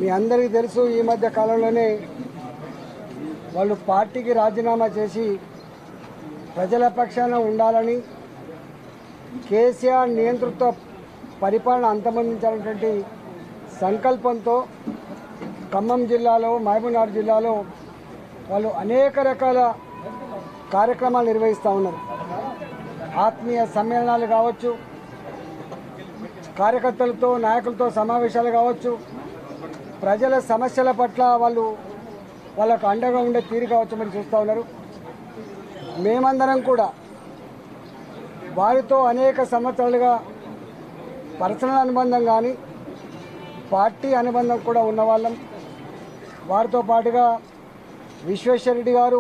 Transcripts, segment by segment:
మీ అందరికీ తెలుసు ఈ మధ్య కాలంలోనే వాళ్ళు పార్టీకి రాజీనామా చేసి ప్రజల పక్షాన ఉండాలని కేసీఆర్ నియంతృత్వ పరిపాలన అంతమొందించాలనేటువంటి సంకల్పంతో ఖమ్మం జిల్లాలో మహబూబ్నగర్ జిల్లాలో వాళ్ళు అనేక రకాల కార్యక్రమాలు నిర్వహిస్తూ ఉన్నారు ఆత్మీయ సమ్మేళనాలు కావచ్చు కార్యకర్తలతో నాయకులతో సమావేశాలు కావచ్చు ప్రజల సమస్యల పట్ల వాళ్ళు వాళ్ళకు అండగా ఉండే తీరు కావచ్చు మీరు చూస్తూ ఉన్నారు మేమందరం కూడా వారితో అనేక సంవత్సరాలుగా పర్సనల్ అనుబంధం కానీ పార్టీ అనుబంధం కూడా ఉన్నవాళ్ళం వారితో పాటుగా విశ్వేశ్వరరెడ్డి గారు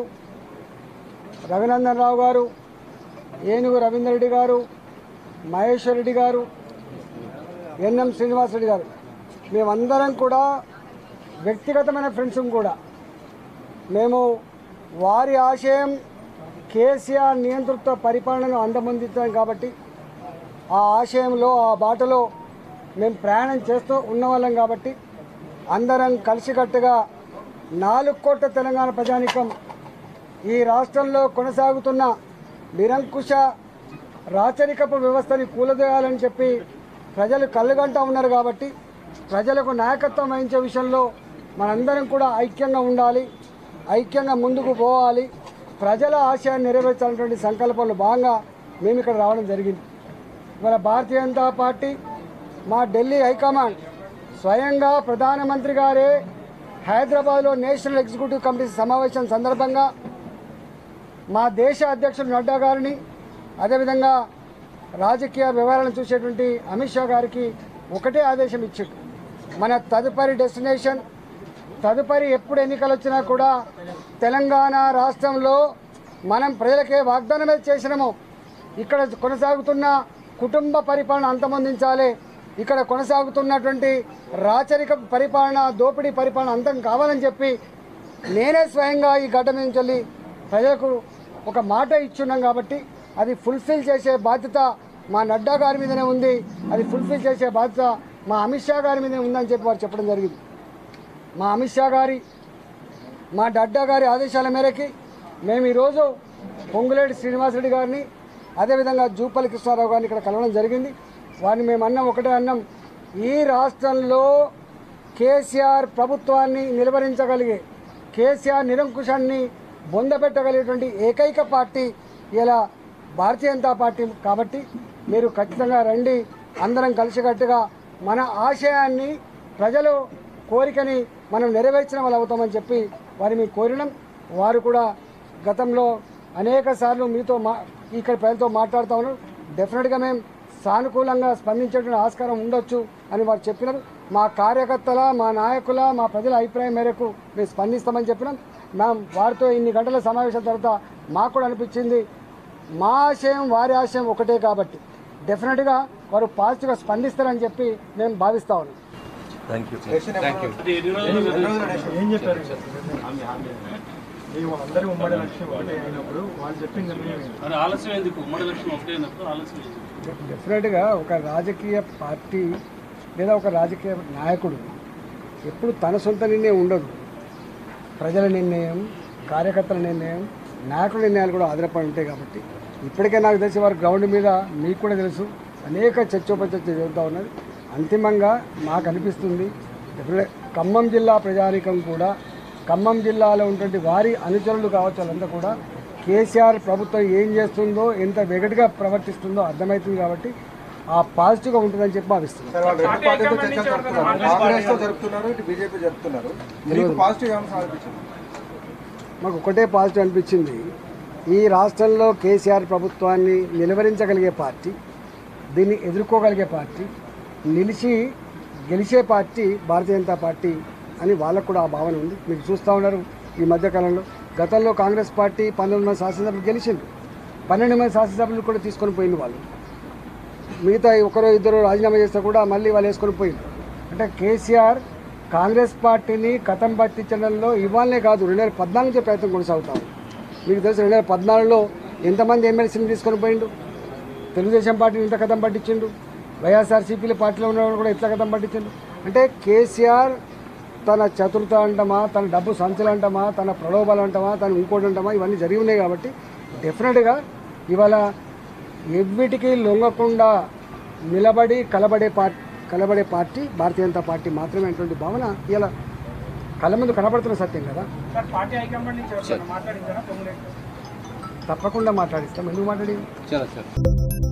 రఘునందన్ రావు గారు ఏనుగు రవీందర్ రెడ్డి గారు మహేశ్వర్ రెడ్డి గారు ఎన్ఎం శ్రీనివాసరెడ్డి గారు మేమందరం కూడా వ్యక్తిగతమైన ఫ్రెండ్స్ కూడా మేము వారి ఆశయం కేసీఆర్ నియంతృత్వ పరిపాలనను అందమందించాం కాబట్టి ఆ ఆశయంలో ఆ బాటలో మేము ప్రయాణం చేస్తూ ఉన్నవాళ్ళం కాబట్టి అందరం కలిసికట్టుగా నాలుగు కోట్ల తెలంగాణ ప్రజానికం ఈ రాష్ట్రంలో కొనసాగుతున్న నిరంకుశ రాచరికపు వ్యవస్థని కూలదోయాలని చెప్పి ప్రజలు కళ్ళుగంటా ఉన్నారు కాబట్టి ప్రజలకు నాయకత్వం వహించే విషయంలో మనందరం కూడా ఐక్యంగా ఉండాలి ఐక్యంగా ముందుకు పోవాలి ప్రజల ఆశయాన్ని నెరవేర్చాలనేటువంటి సంకల్పంలో భాగంగా మేము ఇక్కడ రావడం జరిగింది ఇవాళ భారతీయ జనతా పార్టీ మా ఢిల్లీ హైకమాండ్ స్వయంగా ప్రధానమంత్రి గారే హైదరాబాద్లో నేషనల్ ఎగ్జిక్యూటివ్ కమిటీ సమావేశం సందర్భంగా మా దేశ అధ్యక్షుడు నడ్డా గారిని అదేవిధంగా రాజకీయ వ్యవహారాలను చూసేటువంటి అమిత్ షా గారికి ఒకటే ఆదేశం ఇచ్చాడు మన తదుపరి డెస్టినేషన్ తదుపరి ఎప్పుడు ఎన్నికలు వచ్చినా కూడా తెలంగాణ రాష్ట్రంలో మనం ప్రజలకే వాగ్దానం మీద చేసినాము ఇక్కడ కొనసాగుతున్న కుటుంబ పరిపాలన అంతమొందించాలి ఇక్కడ కొనసాగుతున్నటువంటి రాచరిక పరిపాలన దోపిడీ పరిపాలన అంతం కావాలని చెప్పి నేనే స్వయంగా ఈ గడ్డ మీద నుంచి వెళ్ళి ప్రజలకు ఒక మాట ఇచ్చున్నాం కాబట్టి అది ఫుల్ఫిల్ చేసే బాధ్యత మా నడ్డా గారి మీదనే ఉంది అది ఫుల్ఫిల్ చేసే బాధ్యత మా అమిత్ షా గారి మీదనే ఉందని చెప్పి వారు చెప్పడం జరిగింది మా అమిత్ షా గారి మా డడ్డా గారి ఆదేశాల మేరకి మేము ఈరోజు పొంగులేటి శ్రీనివాసరెడ్డి గారిని అదేవిధంగా జూపల్లి కృష్ణారావు గారిని ఇక్కడ కలవడం జరిగింది వారిని మేము అన్నం ఒకటే అన్నం ఈ రాష్ట్రంలో కేసీఆర్ ప్రభుత్వాన్ని నిలువరించగలిగే కేసీఆర్ నిరంకుశాన్ని బొందపెట్టగలిగేటువంటి ఏకైక పార్టీ ఇలా భారతీయ జనతా పార్టీ కాబట్టి మీరు ఖచ్చితంగా రండి అందరం కలిసికట్టుగా మన ఆశయాన్ని ప్రజలు కోరికని మనం నెరవేర్చిన వాళ్ళు అవుతామని చెప్పి వారి మీ కోరినాం వారు కూడా గతంలో అనేక సార్లు మీతో మా ఇక్కడ ప్రజలతో మాట్లాడుతూ ఉన్నారు డెఫినెట్గా మేము సానుకూలంగా స్పందించేటువంటి ఆస్కారం ఉండొచ్చు అని వారు చెప్పినారు మా కార్యకర్తల మా నాయకుల మా ప్రజల అభిప్రాయం మేరకు మేము స్పందిస్తామని చెప్పినాం మేము వారితో ఇన్ని గంటల సమావేశం తర్వాత మాకు కూడా అనిపించింది మా ఆశయం వారి ఆశయం ఒకటే కాబట్టి డెఫినెట్గా వారు పాజిటివ్గా స్పందిస్తారని చెప్పి మేము భావిస్తా ఉన్నాం థ్యాంక్ యూ థ్యాంక్ యూ ఏం చెప్పారు మేము అందరూ ఉమ్మడి లక్ష్యం ఒకటే అయినప్పుడు వాళ్ళు చెప్పిన నిర్ణయం ఏంటి? మరి ఆలస్యం ఎందుకు ఉమ్మడి లక్ష్యం ఒకటే అయినప్పుడు ఆలస్యం ఎందుకు డెఫినెట్గా ఒక రాజకీయ పార్టీ లేదా ఒక రాజకీయ నాయకుడు ఎప్పుడు తన సొంత నిర్ణయం ఉండదు ప్రజల నిర్ణయం కార్యకర్తల నిర్ణయం నాయకుల నిర్ణయాలు కూడా ఆధారపడి ఉంటాయి కాబట్టి ఇప్పటికే నాకు తెలిసి వారు గ్రౌండ్ మీద మీకు కూడా తెలుసు అనేక చర్చోపచర్చ జరుగుతూ ఉన్నది అంతిమంగా మాకు అనిపిస్తుంది డెఫినెట్ ఖమ్మం జిల్లా ప్రజానికం కూడా ఖమ్మం జిల్లాలో ఉన్నటువంటి వారి అనుచరులు కావచ్చు వాళ్ళంతా కూడా కేసీఆర్ ప్రభుత్వం ఏం చేస్తుందో ఎంత వెగటుగా ప్రవర్తిస్తుందో అర్థమవుతుంది కాబట్టి ఆ పాజిటివ్గా ఉంటుందని చెప్పి భావిస్తున్నాను సార్ వాళ్ళు రెండు పార్టీలతో చర్చలు జరుపుతున్నారు కాంగ్రెస్ తో జరుపుతున్నారు ఇటు బీజేపీ జరుపుతున్నారు మీకు పాజిటివ్ ఏమైనా అనిపించింది మాకు ఒకటే పాజిటివ్ అనిపించింది ఈ రాష్ట్రంలో కేసీఆర్ ప్రభుత్వాన్ని నిలువరించగలిగే పార్టీ దీన్ని ఎదుర్కోగలిగే పార్టీ నిలిచి గెలిచే పార్టీ భారతీయ జనతా పార్టీ అని వాళ్ళకు కూడా ఆ భావన ఉంది మీకు చూస్తూ ఉన్నారు ఈ మధ్యకాలంలో గతంలో కాంగ్రెస్ పార్టీ పంతొమ్మిది మంది శాసనసభ్యులు గెలిచింది పన్నెండు మంది శాసనసభ్యులు కూడా తీసుకొని పోయింది వాళ్ళు మిగతా ఒకరో ఇద్దరు రాజీనామా చేస్తే కూడా మళ్ళీ వాళ్ళు వేసుకొని పోయింది అంటే కేసీఆర్ కాంగ్రెస్ పార్టీని కథం పట్టించడంలో ఇవాళనే కాదు రెండు వేల పద్నాలుగు నుంచి ప్రయత్నం కొనసాగుతాం మీకు తెలుసు రెండు వేల పద్నాలుగులో ఎంతమంది ఎమ్మెల్సీని తీసుకొని పోయిండు తెలుగుదేశం పార్టీని ఇంత కథం పట్టించిండు వైఎస్ఆర్సీపీల పార్టీలో ఉన్నవాళ్ళు కూడా ఇట్లా కథం పట్టించిండు అంటే కేసీఆర్ తన చతురత అంటమా తన డబ్బు సంచులు అంటమా తన ప్రలోభాలు అంటమా తన ఇంకోటి అంటమా ఇవన్నీ జరిగి ఉన్నాయి కాబట్టి డెఫినెట్గా ఇవాళ ఎవ్విటికి లొంగకుండా నిలబడి కలబడే పార్టీ కలబడే పార్టీ భారతీయ జనతా పార్టీ మాత్రమే అటువంటి భావన ఇలా కళ్ళ ముందు కనబడుతున్న సత్యం కదా సార్ పార్టీ హైకమాండ్ నుంచి ఎవరికైనా మాట్లాడించారా పొంగులేటి తప్పకుండా మాట్లాడిస్తాం ఎందుకు మాట్లాడి చలో చలో